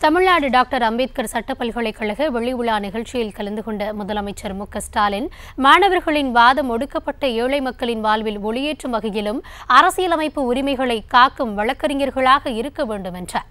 Tamil Nadu doctor Ambedkar சட்ட பல்கலைக்கழக வெள்ளி விழா நிகழ்ச்சியில் கலந்து கொண்ட முதலமைச்சர் மு க ஸ்டாலின் மாணவர்களின் வாதம் ஒடுக்கப்பட்ட ஏழை மக்களின் வாழ்வில் ஒளியேற்றும் வகையிலும் அரசியலமைப்பு உரிமைகளை காக்கும் வழக்கறிஞர்களாக இருக்க வேண்டும் என்றார்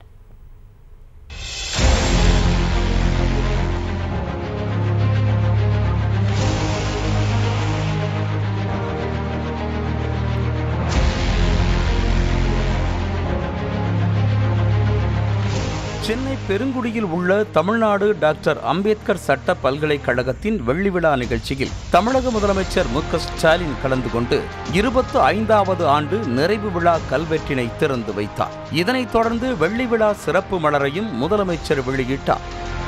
சென்னை பெருங்குடியில் உள்ள தமிழ்நாடு டாக்டர் அம்பேத்கர் சட்ட பல்கலைக்கழகத்தின் வெள்ளி விழா நிகழ்ச்சியில் தமிழக முதலமைச்சர் மு க ஸ்டாலின் கலந்து கொண்டு இருபத்து ஐந்தாவது ஆண்டு நிறைவு விழா கல்வெட்டினை திறந்து வைத்தார் இதனைத் தொடர்ந்து வெள்ளி விழா சிறப்பு மலரையும் முதலமைச்சர் வெளியிட்டார்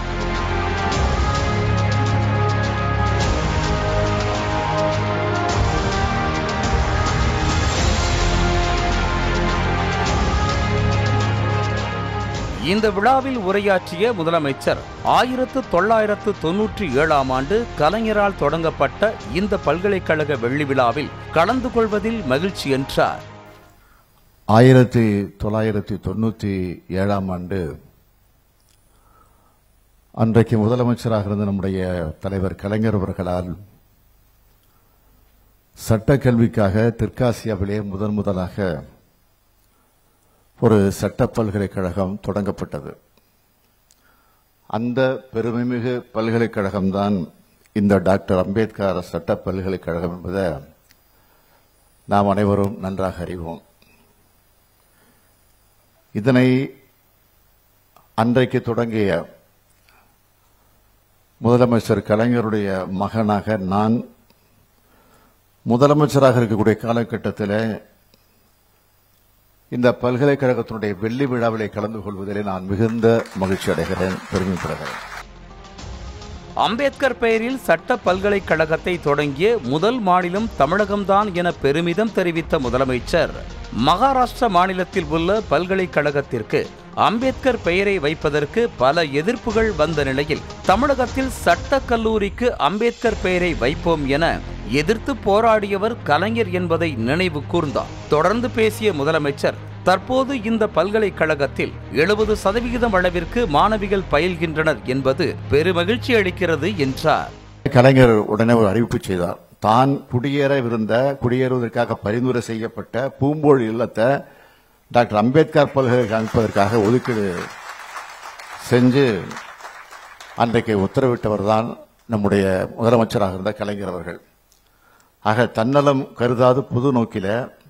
இந்த விழாவில் உரையாற்றிய முதலமைச்சர் ஆயிரத்து தொள்ளாயிரத்து தொன்னூற்றி ஏழாம் ஆண்டு கலைஞரால் தொடங்கப்பட்ட இந்த பல்கலைக்கழக வெள்ளி விழாவில் கலந்து கொள்வதில் மகிழ்ச்சி என்றார் ஆயிரத்தி தொள்ளாயிரத்தி தொண்ணூற்றி ஏழாம் ஆண்டு அன்றைக்கு முதலமைச்சராக இருந்த நம்முடைய தலைவர் கலைஞர் அவர்களால் சட்டக்கல்விக்காக தெற்காசியாவிலே முதன் முதலாக ஒரு சட்ட பல்கலைக்கழகம் தொடங்கப்பட்டது அந்த பெருமைமிகு பல்கலைக்கழகம்தான் இந்த டாக்டர் அம்பேத்கர் சட்ட பல்கலைக்கழகம் என்பதை நாம் அனைவரும் நன்றாக அறிவோம் இதனை அன்றைக்கு தொடங்கிய முதலமைச்சர் கலைஞருடைய மகனாக நான் முதலமைச்சராக இருக்கக்கூடிய காலகட்டத்தில் இந்த பல்கலைக்கழகத்தினுடைய வெள்ளி விழாவிலே கலந்து கொள்வதிலே நான் மிகுந்த மகிழ்ச்சி அடைகிறேன் பெருமைப்படுகிறேன் அம்பேத்கர் பெயரில் சட்ட பல்கலைக்கழகத்தை தொடங்கிய முதல் மாநிலம் தமிழகம்தான் என பெருமிதம் தெரிவித்த முதலமைச்சர் மகாராஷ்டிர மாநிலத்தில் உள்ள பல்கலைக்கழகத்திற்கு அம்பேத்கர் பெயரை வைப்பதற்கு பல எதிர்ப்புகள் வந்த நிலையில் தமிழகத்தில் சட்டக் கல்லூரிக்கு அம்பேத்கர் பெயரை வைப்போம் என எதிர்த்து போராடியவர் கலைஞர் என்பதை நினைவு கூர்ந்தார் தொடர்ந்து பேசிய முதலமைச்சர் தற்போது இந்த பல்கலைக்கழகத்தில் எழுபது சதவிகிதம் அளவிற்கு மாணவிகள் பயில்கின்றனர் என்பது பெருமகிழ்ச்சி அளிக்கிறது என்றார் கலைஞர் உடனே ஒரு அறிவிப்பு செய்தார் தான் குடியேறவிருந்த குடியேறுவதற்காக பரிந்துரை செய்யப்பட்ட பூம்போழ் இல்லத்தை டாக்டர் அம்பேத்கர் பல்கலைக்கழகம் அமைப்பதற்காக ஒதுக்கீடு செஞ்சு அன்றைக்கு உத்தரவிட்டவர் தான் நம்முடைய முதலமைச்சராக இருந்த கலைஞர் அவர்கள் ஆக தன்னலம் கருதாது புது நோக்கில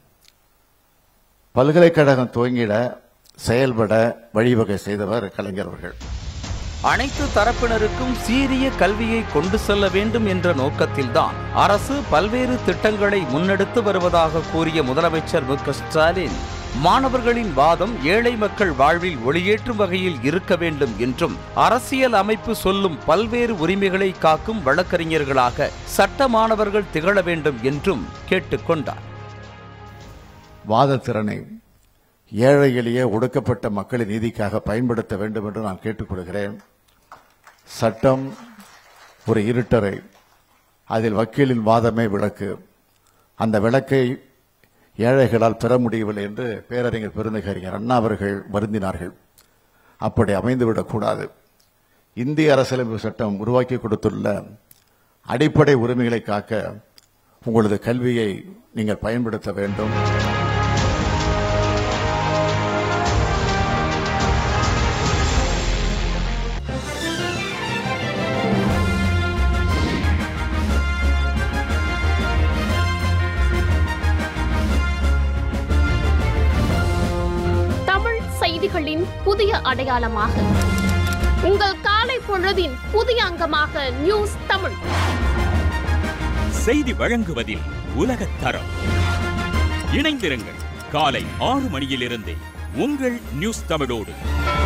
பல்கலைக்கழகம் துவங்கிட செயல்பட வழிவகை செய்தவர் கலைஞர் அவர்கள் அனைத்து தரப்பினருக்கும் சீரிய கல்வியை கொண்டு செல்ல வேண்டும் என்ற நோக்கத்தில்தான் அரசு பல்வேறு திட்டங்களை முன்னெடுத்து வருவதாக கூறிய முதலமைச்சர் மு க ஸ்டாலின் மாணவர்களின் வாதம் ஏழை மக்கள் வாழ்வில் ஒளியேற்றும் வகையில் இருக்க வேண்டும் என்றும் அரசியல் அமைப்பு சொல்லும் பல்வேறு உரிமைகளை காக்கும் வழக்கறிஞர்களாக சட்ட மாணவர்கள் திகழ வேண்டும் என்றும் கேட்டுக்கொண்டார் வாதத்திறனை ஏழை எளிய ஒடுக்கப்பட்ட மக்களின் நீதிக்காக பயன்படுத்த வேண்டும் என்று நான் கேட்டுக்கொள்கிறேன் சட்டம் ஒரு இருட்டறை அதில் வக்கீலின் வாதமே விளக்கு அந்த விளக்கை ஏழைகளால் பெற முடியவில்லை என்று பேரறிஞர் பெருந்தகறிஞர் அண்ணா அவர்கள் வருந்தினார்கள் அப்படி அமைந்துவிடக்கூடாது இந்திய அரசியலமைப்பு சட்டம் உருவாக்கி கொடுத்துள்ள அடிப்படை உரிமைகளை காக்க உங்களது கல்வியை நீங்கள் பயன்படுத்த வேண்டும் தமிழ் செய்திகளின் புதிய அடையாளமாக உங்கள் காலை பொழுதின் புதிய அங்கமாக நியூஸ் தமிழ் செய்தி வழங்குவதில் உலகத் தரம் இணைந்திருங்கள் காலை ஆறு மணியிலிருந்தே உங்கள் நியூஸ் தமிழோடு